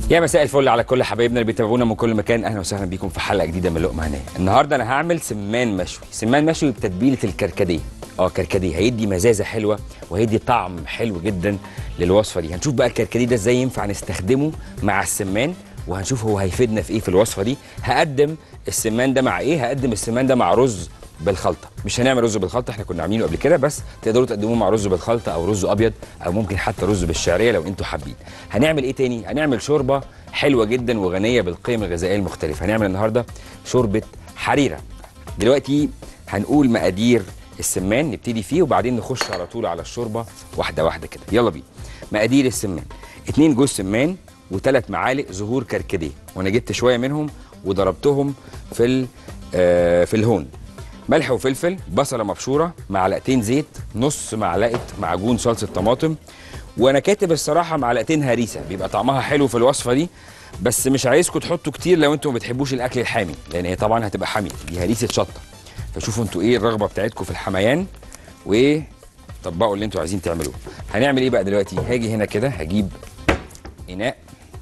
يا مساء الفل على كل حبايبنا اللي بيتابعونا من كل مكان اهلا وسهلا بيكم في حلقه جديده من لقمه هنيه النهارده انا هعمل سمان مشوي سمان مشوي بتتبيله الكركديه اه كركديه هيدي مزازه حلوه وهيدي طعم حلو جدا للوصفه دي هنشوف بقى الكركديه ده ازاي ينفع نستخدمه مع السمان وهنشوف هو هيفيدنا في ايه في الوصفه دي هقدم السمان ده مع ايه هقدم السمان ده مع رز بالخلطه مش هنعمل رز بالخلطه احنا كنا عاملينه قبل كده بس تقدروا تقدموه مع رز بالخلطه او رز ابيض او ممكن حتى رز بالشعريه لو انتوا حابين هنعمل ايه تاني هنعمل شوربه حلوه جدا وغنيه بالقيم الغذائيه المختلفه هنعمل النهارده شوربه حريره دلوقتي هنقول مقادير السمان نبتدي فيه وبعدين نخش على طول على الشوربه واحده واحده كده يلا بينا مقادير السمان اتنين جوز سمان وثلاث معالق زهور كركديه وانا جبت شويه منهم وضربتهم في ال- آه، في الهون ملح وفلفل بصله مبشوره معلقتين زيت نص معلقه معجون صلصه طماطم وانا كاتب الصراحه معلقتين هريسه بيبقى طعمها حلو في الوصفه دي بس مش عايزكم تحطوا كتير لو انتم ما بتحبوش الاكل الحامي لان هي طبعا هتبقى حامي دي هريسه شطه فشوفوا انتوا ايه الرغبه بتاعتكم في الحميان وايه طبقوا اللي انتوا عايزين تعملوه هنعمل ايه بقى دلوقتي هاجي هنا كده هجيب اناء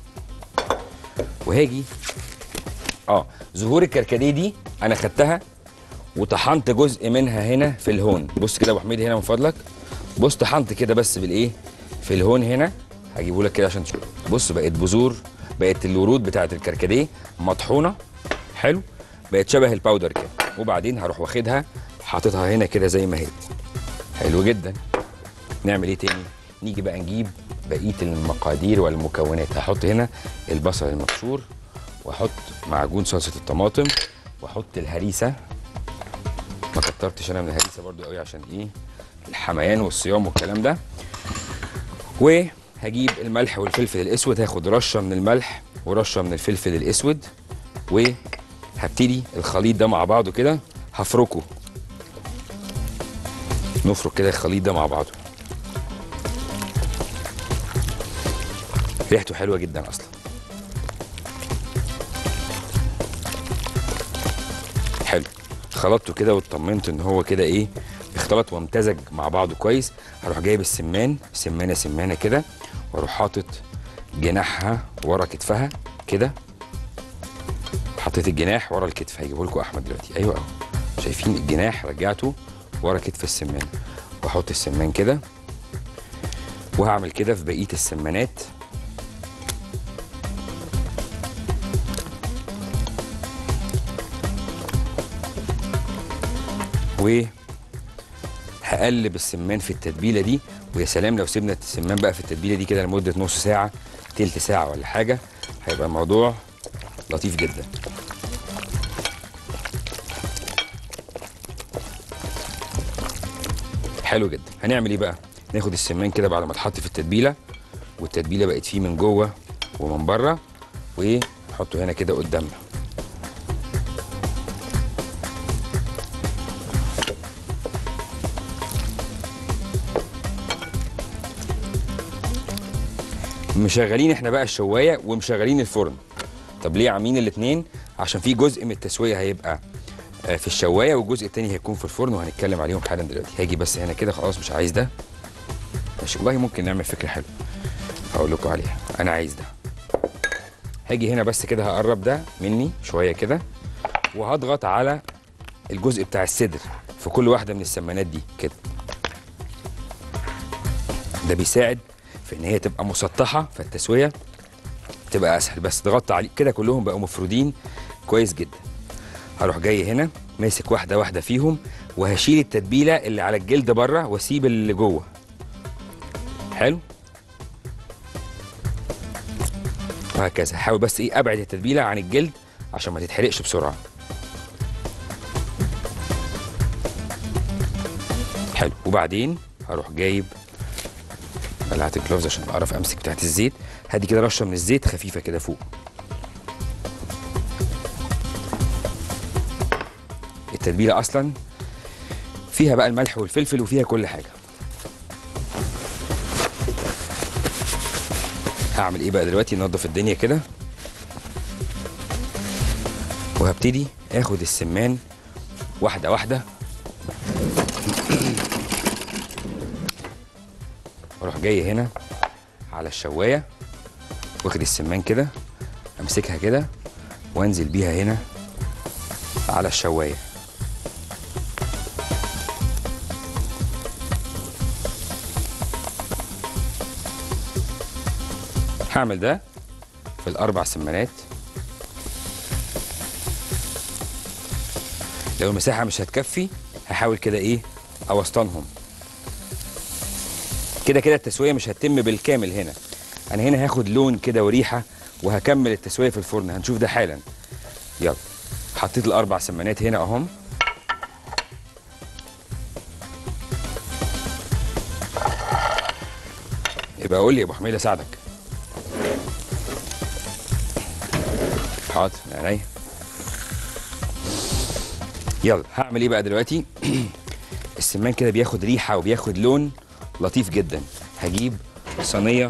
وهاجي اه زهور الكركديه دي انا خدتها وطحنت جزء منها هنا في الهون بص كده يا ابو حميد هنا من فضلك بص طحنت كده بس بالايه في الهون هنا هجيبه لك كده عشان تشوف بص بقت بذور بقت الورود بتاعت الكركديه مطحونه حلو بقت شبه الباودر كده وبعدين هروح واخدها حاططها هنا كده زي ما هي حلو جدا نعمل ايه تاني نيجي بقى نجيب بقيه المقادير والمكونات هحط هنا البصل المبشور واحط معجون صلصه الطماطم واحط الهريسه ما كترتش انا من الهريسه برضو قوي عشان ايه الحميان والصيام والكلام ده وهجيب الملح والفلفل الاسود هاخد رشه من الملح ورشه من الفلفل الاسود وهبتدي الخليط ده مع بعضه كده هفركه نفرك كده الخليط ده مع بعضه ريحته حلوه جدا اصلا حلو خلطته كده واطمنت ان هو كده ايه اختلط وامتزج مع بعضه كويس هروح جايب السمان سمانه سمانه كده واروح حاطط جناحها ورا كتفها كده حطيت الجناح ورا الكتف هيجيبه لكم احمد دلوقتي ايوه اهو شايفين الجناح رجعته ورا كتف السمان واحط السمان كده وهعمل كده في بقيه السمانات وهقلب السمان في التتبيله دي ويا سلام لو سيبنا السمان بقى في التتبيله دي كده لمده نص ساعه تلت ساعه ولا حاجه هيبقى الموضوع لطيف جدا حلو جدا هنعمل ايه بقى ناخد السمان كده بعد ما اتحط في التتبيله والتتبيله بقت فيه من جوه ومن بره ونحطه هنا كده قدامنا مشغلين احنا بقى الشوايه ومشغلين الفرن طب ليه عاملين الاثنين عشان في جزء من التسويه هيبقى آه، في الشوايه والجزء التاني هيكون في الفرن وهنتكلم عليهم حالا دلوقتي هاجي بس هنا كده خلاص مش عايز ده ماشي والله ممكن نعمل فكره حلوه هقول لكم عليها انا عايز ده هاجي هنا بس كده هقرب ده مني شويه كده وهضغط على الجزء بتاع الصدر في كل واحده من السمانات دي كده ده بيساعد في ان هي تبقى مسطحه فالتسويه تبقى اسهل بس ضغطت عليه كده كلهم بقوا مفرودين كويس جدا هروح جاي هنا ماسك واحده واحده فيهم وهشيل التتبيله اللي على الجلد بره واسيب اللي جوه حلو وهكذا حاول بس ايه ابعد التتبيله عن الجلد عشان ما تتحرقش بسرعه حلو وبعدين هروح جايب قلعت الجلوفز عشان اعرف امسك بتاعت الزيت هدي كده رشه من الزيت خفيفه كده فوق التتبيله اصلا فيها بقى الملح والفلفل وفيها كل حاجه هعمل ايه بقى دلوقتي ننضف الدنيا كده وهبتدي اخد السمان واحده واحده واروح جاي هنا على الشوايه واخد السمان كده امسكها كده وانزل بيها هنا على الشوايه هعمل ده في الاربع سمانات لو المساحه مش هتكفي هحاول كده ايه اوسطنهم كده كده التسويه مش هتتم بالكامل هنا انا هنا هاخد لون كده وريحه وهكمل التسويه في الفرن هنشوف ده حالا يلا حطيت الاربع سمانات هنا اهم يبقى قول لي يا ابو حميد اساعدك حاضر عينيا يلا هعمل ايه بقى دلوقتي السمان كده بياخد ريحه وبياخد لون لطيف جدا هجيب صينيه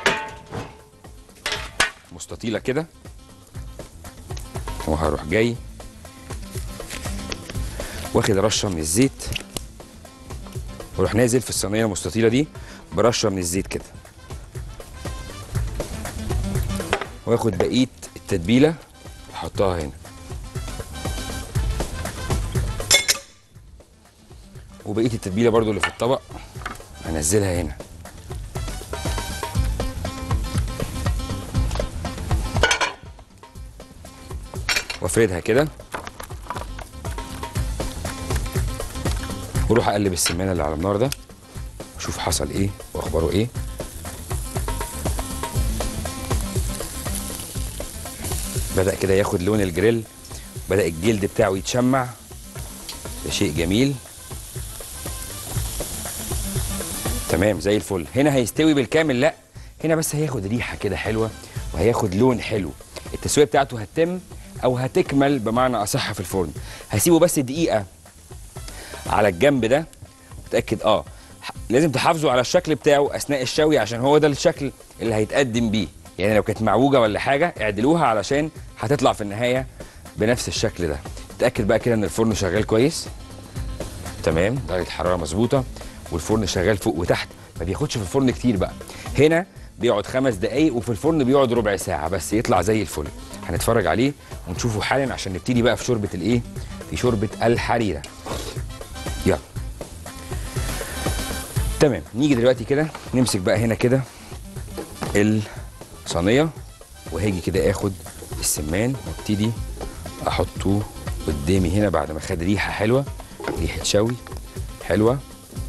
مستطيله كده وهروح جاي واخد رشه من الزيت واروح نازل في الصينيه المستطيله دي برشه من الزيت كده واخد بقيه التتبيله احطها هنا وبقيه التتبيله برضو اللي في الطبق هنزلها هنا وافردها كده واروح اقلب السمانه اللي على النار ده اشوف حصل ايه واخباره ايه بدا كده ياخد لون الجريل بدا الجلد بتاعه يتشمع ده شيء جميل تمام زي الفل هنا هيستوي بالكامل لا هنا بس هياخد ريحه كده حلوه وهياخد لون حلو التسويه بتاعته هتتم او هتكمل بمعنى اصح في الفرن هسيبه بس دقيقه على الجنب ده متاكد اه ح- لازم تحافظوا على الشكل بتاعه اثناء الشوي عشان هو ده الشكل اللي هيتقدم بيه يعني لو كانت معوجه ولا حاجه اعدلوها علشان هتطلع في النهايه بنفس الشكل ده تاكد بقى كده ان الفرن شغال كويس تمام درجه الحراره مظبوطه والفرن شغال فوق وتحت ما بياخدش في الفرن كتير بقى هنا بيقعد خمس دقايق وفي الفرن بيقعد ربع ساعه بس يطلع زي الفل هنتفرج عليه ونشوفه حالا عشان نبتدي بقى في شوربه الايه في شوربه الحريره يلا تمام نيجي دلوقتي كده نمسك بقى هنا كده الصينيه وهاجي كده اخد السمان وابتدي احطه قدامي هنا بعد ما خد ريحه حلوه ريحه شوي حلوه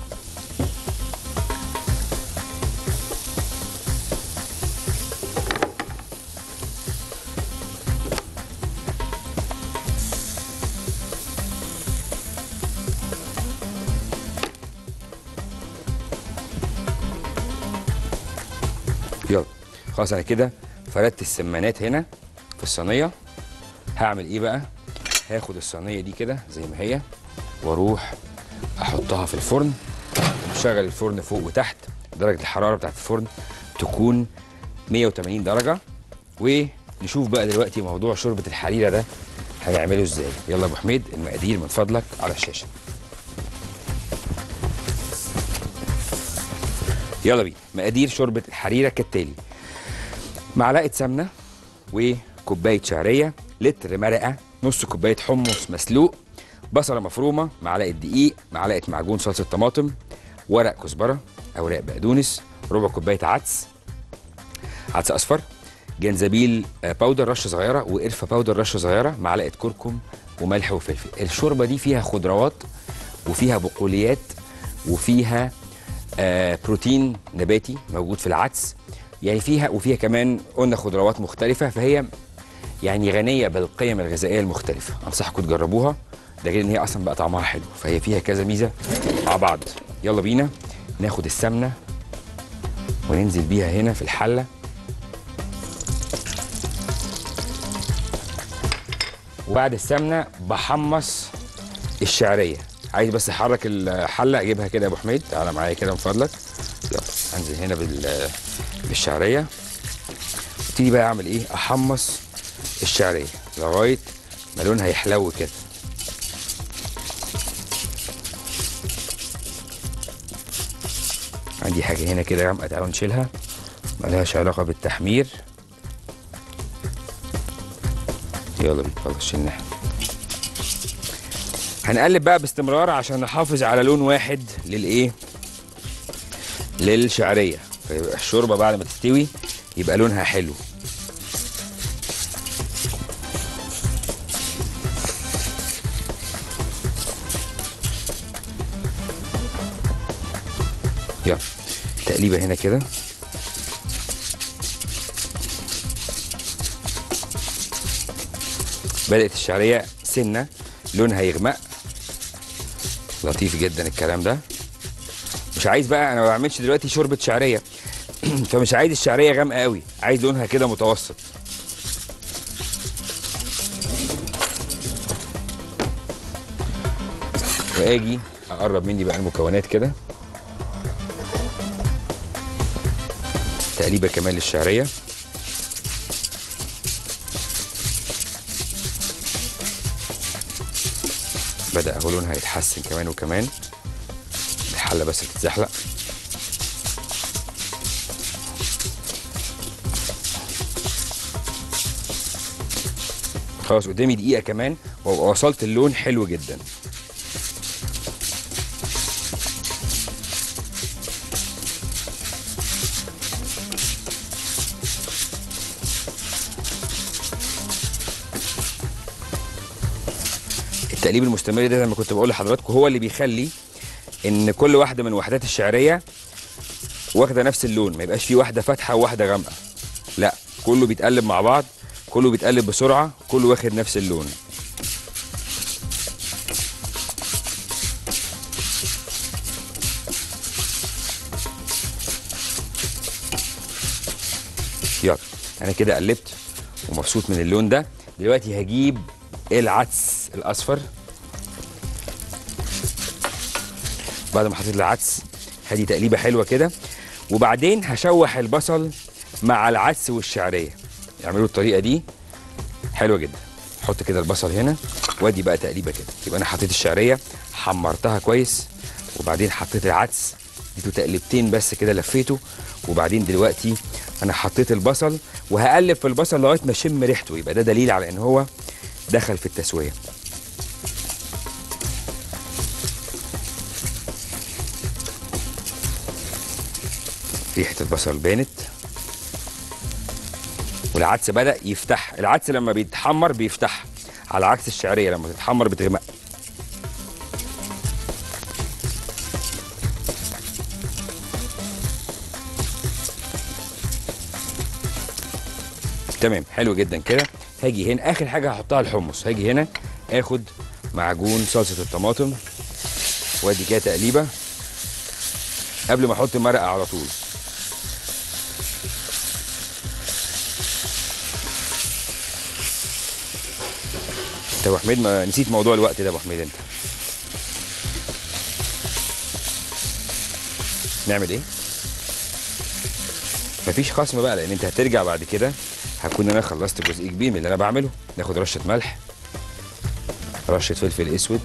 يلا خلاص انا كده فردت السمانات هنا في الصينيه هعمل ايه بقى هاخد الصينيه دي كده زي ما هي واروح احطها في الفرن وشغل الفرن فوق وتحت درجه الحراره بتاعت الفرن تكون 180 درجه ونشوف بقى دلوقتي موضوع شوربه الحريره ده هنعمله ازاي يلا يا ابو حميد المقادير من فضلك على الشاشه يلا بينا مقادير شوربه الحريره كالتالي معلقه سمنه وكوبايه شعريه لتر مرقه نص كوبايه حمص مسلوق بصله مفرومه معلقه دقيق معلقه معجون صلصه طماطم ورق كزبره اوراق بقدونس ربع كوبايه عدس عدس اصفر جنزبيل آه، باودر رشه صغيره وقرفه باودر رشه صغيره معلقه كركم وملح وفلفل الشوربه دي فيها خضروات وفيها بقوليات وفيها آه بروتين نباتي موجود في العدس يعني فيها وفيها كمان قلنا خضروات مختلفه فهي يعني غنيه بالقيم الغذائيه المختلفه انصحكم تجربوها ده غير ان هي اصلا بقى طعمها حلو فهي فيها كذا ميزه مع بعض يلا بينا ناخد السمنه وننزل بيها هنا في الحله وبعد السمنه بحمص الشعريه عايز بس احرك الحله اجيبها كده يا ابو حميد تعالى معايا كده من فضلك يلا انزل هنا بال بالشعريه ابتدي بقى اعمل ايه احمص الشعريه لغايه ما لونها يحلو كده عندي حاجه هنا كده يا عم تعالوا نشيلها ملهاش علاقه بالتحمير يلا بينا خلاص شلنا احنا هنقلب بقى باستمرار عشان نحافظ على لون واحد للايه للشعريه فيبقى الشوربه بعد ما تستوي يبقى لونها حلو يلا تقليبه هنا كده بدأت الشعرية سنة لونها يغمق لطيف جدا الكلام ده مش عايز بقى انا ما بعملش دلوقتي شوربة شعرية فمش عايز الشعرية غامقة قوي عايز لونها كده متوسط واجي اقرب مني بقى المكونات كده تقليبه كمان للشعريه بدا اهو لونها يتحسن كمان وكمان الحله بس بتتزحلق خلاص قدامي دقيقه كمان وابقى وصلت اللون حلو جدا التقليب المستمر ده زي ما كنت بقول لحضراتكم هو اللي بيخلي ان كل واحده من وحدات الشعريه واخده نفس اللون ما يبقاش في واحده فاتحه وواحده غامقه لا كله بيتقلب مع بعض كله بيتقلب بسرعه كله واخد نفس اللون يلا انا كده قلبت ومبسوط من اللون ده دلوقتي هجيب العدس الاصفر بعد ما حطيت العدس هدي تقليبه حلوه كده وبعدين هشوح البصل مع العدس والشعريه يعملوا الطريقه دي حلوه جدا احط كده البصل هنا وادي بقى تقليبه كده يبقى انا حطيت الشعريه حمرتها كويس وبعدين حطيت العدس اديته تقليبتين بس كده لفيته وبعدين دلوقتي انا حطيت البصل وهقلب في البصل لغايه ما اشم ريحته يبقى ده دليل على ان هو دخل في التسويه ريحه البصل بانت والعدس بدا يفتح العدس لما بيتحمر بيفتح على عكس الشعريه لما تتحمر بتغمق تمام حلو جدا كده هاجي هنا اخر حاجه هحطها الحمص هاجي هنا اخد معجون صلصه الطماطم وادي كده تقليبه قبل ما احط المرقه على طول انت يا ابو حميد ما نسيت موضوع الوقت ده يا ابو حميد انت نعمل ايه مفيش خصم بقى لان انت هترجع بعد كده هكون انا خلصت جزء كبير من اللي انا بعمله ناخد رشه ملح رشه فلفل اسود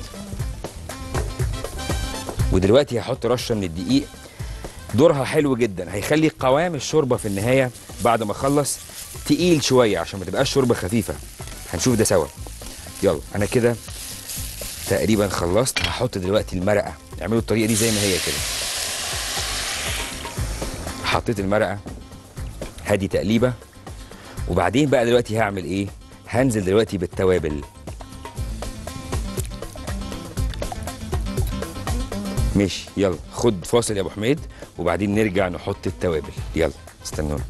ودلوقتي هحط رشه من الدقيق دورها حلو جدا هيخلي قوام الشوربه في النهايه بعد ما اخلص تقيل شويه عشان ما تبقاش شوربه خفيفه هنشوف ده سوا يلا انا كده تقريبا خلصت هحط دلوقتي المرقه اعملوا الطريقه دي زي ما هي كده حطيت المرقه هدي تقليبه وبعدين بقى دلوقتي هعمل ايه هنزل دلوقتي بالتوابل ماشي يلا خد فاصل يا ابو حميد وبعدين نرجع نحط التوابل يلا استنونا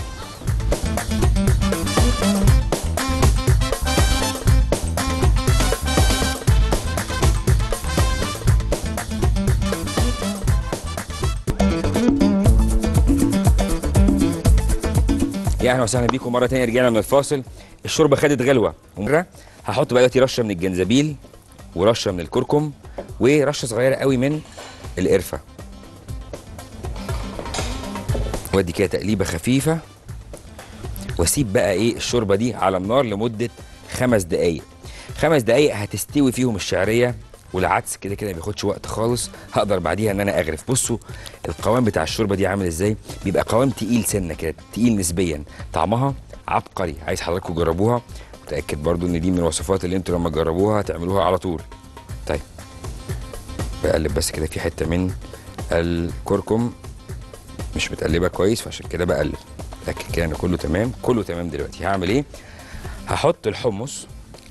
يا اهلا وسهلا بيكم مره تانية رجعنا من الفاصل الشوربه خدت غلوه ومره هحط بقى دلوقتي رشه من الجنزبيل ورشه من الكركم ورشه صغيره قوي من القرفه وادي كده تقليبه خفيفه واسيب بقى ايه الشوربه دي على النار لمده خمس دقايق خمس دقايق هتستوي فيهم الشعريه والعدس كده كده ما بياخدش وقت خالص هقدر بعديها ان انا اغرف بصوا القوام بتاع الشوربه دي عامل ازاي بيبقى قوام تقيل سنه كده تقيل نسبيا طعمها عبقري عايز حضراتكم تجربوها متاكد برضو ان دي من الوصفات اللي انتوا لما تجربوها هتعملوها على طول طيب بقلب بس كده في حته من الكركم مش متقلبه كويس فعشان كده بقلب لكن كده أنا كله تمام كله تمام دلوقتي هعمل ايه هحط الحمص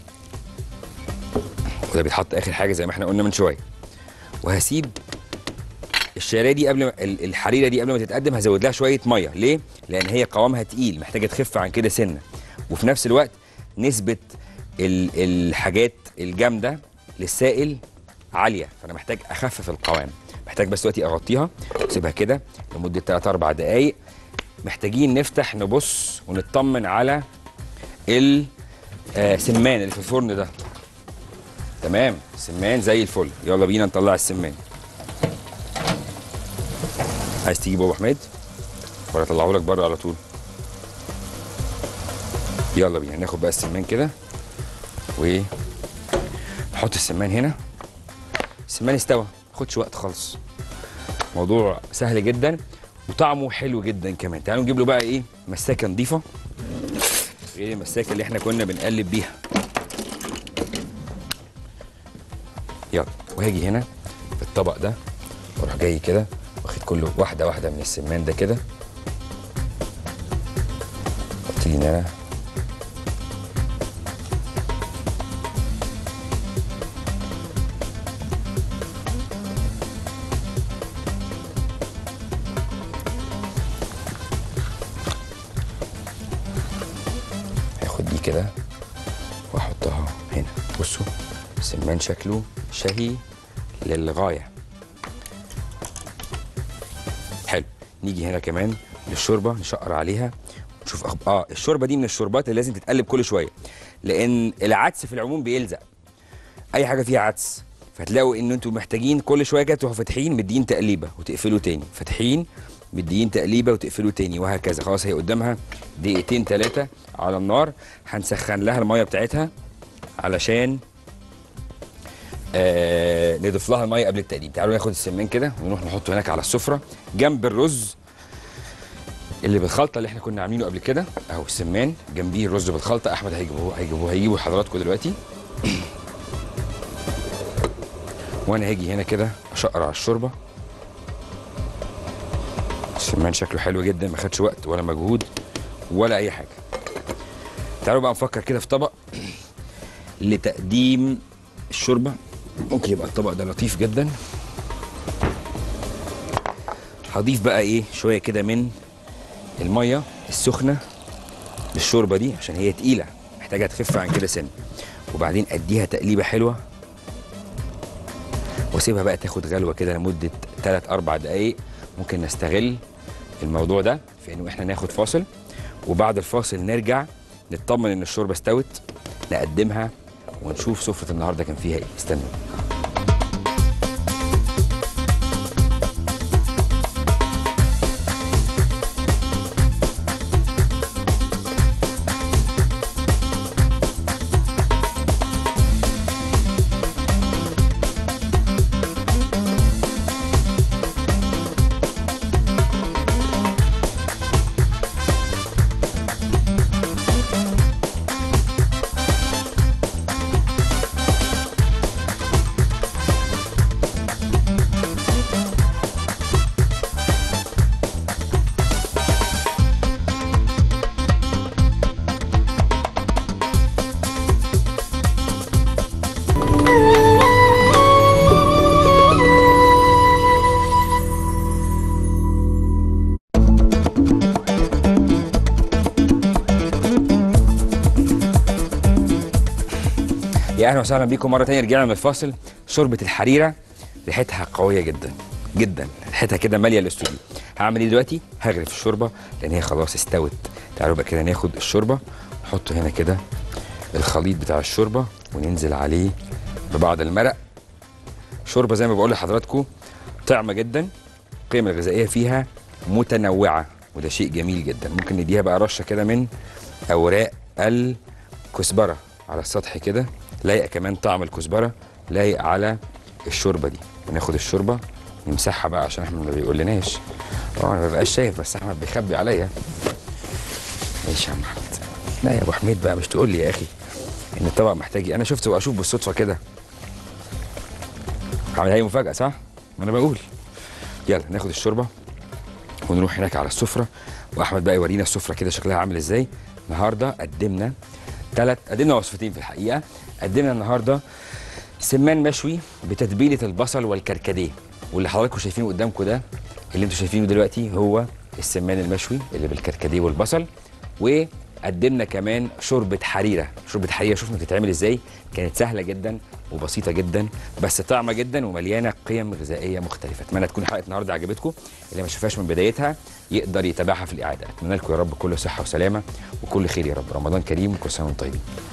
وده بيتحط اخر حاجه زي ما احنا قلنا من شويه وهسيب الشعريه دي قبل ما ال- الحريره دي قبل ما تتقدم هزود لها شويه ميه ليه لان هي قوامها تقيل محتاجه تخف عن كده سنه وفي نفس الوقت نسبه ال- الحاجات الجامده للسائل عاليه فانا محتاج اخفف القوام محتاج بس دلوقتي اغطيها واسيبها كده لمده 3 4 دقائق محتاجين نفتح نبص ونطمن على السمان اللي في الفرن ده تمام سمان زي الفل يلا بينا نطلع السمان عايز تجيبه يا ابو حميد ولا اطلعه لك بره على طول يلا بينا ناخد بقى السمان كده و نحط السمان هنا السمان استوى ما خدش وقت خالص موضوع سهل جدا وطعمه حلو جدا كمان تعالوا نجيب له بقى ايه مساكه نظيفه غير المساكه اللي احنا كنا بنقلب بيها يلا وهاجي هنا في الطبق ده واروح جاي كده واخد كله واحده واحده من السمان ده كده حط لي هنا هاخد دي كده واحطها هنا بصوا السمان شكله شهي للغايه حلو نيجي هنا كمان للشوربه نشقر عليها نشوف أخب... اه الشوربه دي من الشوربات اللي لازم تتقلب كل شويه لان العدس في العموم بيلزق اي حاجه فيها عدس فتلاقوا ان انتوا محتاجين كل شويه كده تروحوا فاتحين مدين تقليبه وتقفلوا تاني فاتحين مدين تقليبه وتقفلوا تاني وهكذا خلاص هي قدامها دقيقتين ثلاثه على النار هنسخن لها الميه بتاعتها علشان آه نضيف لها الميه قبل التقديم تعالوا ناخد السمان كده ونروح نحطه هناك على السفره جنب الرز اللي بالخلطه اللي احنا كنا عاملينه قبل كده اهو السمان جنبيه الرز بالخلطه احمد هيجيبوه هيجيبوه هيجيبوا لحضراتكم دلوقتي وانا هاجي هنا كده اشقر على الشوربه السمان شكله حلو جدا ما خدش وقت ولا مجهود ولا اي حاجه تعالوا بقى نفكر كده في طبق لتقديم الشوربه ممكن يبقى الطبق ده لطيف جدا هضيف بقى ايه شويه كده من الميه السخنه للشوربه دي عشان هي تقيله محتاجه تخف عن كده سن وبعدين اديها تقليبه حلوه واسيبها بقى تاخد غلوه كده لمده 3 4 دقائق ممكن نستغل الموضوع ده في انه احنا ناخد فاصل وبعد الفاصل نرجع نطمن ان الشوربه استوت نقدمها ونشوف سفره النهارده كان فيها ايه استنوا يا اهلا وسهلا بيكم مره تانية رجعنا من الفاصل شوربه الحريره ريحتها قويه جدا جدا ريحتها كده ماليه الاستوديو هعمل ايه دلوقتي هغرف الشوربه لان هي خلاص استوت تعالوا بقى كده ناخد الشوربه نحط هنا كده الخليط بتاع الشوربه وننزل عليه ببعض المرق شوربه زي ما بقول لحضراتكم طعمه جدا القيم الغذائيه فيها متنوعه وده شيء جميل جدا ممكن نديها بقى رشه كده من اوراق الكزبره على السطح كده لايق كمان طعم الكزبره لايق على الشوربه دي وناخد الشوربه نمسحها بقى عشان احمد ما بيقولناش اه انا ما ببقاش شايف بس احمد بيخبي عليا ماشي يا عم احمد لا يا ابو حميد بقى مش تقول لي يا اخي ان الطبق محتاج انا شفت واشوف بالصدفه كده عاملها لي مفاجاه صح ما انا بقول يلا ناخد الشوربه ونروح هناك على السفره واحمد بقى يورينا السفره كده شكلها عامل ازاي النهارده قدمنا ثلاث قدمنا وصفتين في الحقيقه قدمنا النهارده سمان مشوي بتتبيله البصل والكركديه واللي حضراتكم شايفينه قدامكم ده اللي انتم شايفينه دلوقتي هو السمان المشوي اللي بالكركديه والبصل وقدمنا كمان شوربه حريره شوربه حريره شفنا بتتعمل ازاي كانت سهله جدا وبسيطه جدا بس طعمه جدا ومليانه قيم غذائيه مختلفه اتمنى تكون حلقه النهارده عجبتكم اللي ما شافهاش من بدايتها يقدر يتابعها في الاعاده اتمنى لكم يا رب كل صحه وسلامه وكل خير يا رب رمضان كريم وكل سنه وانتم طيبين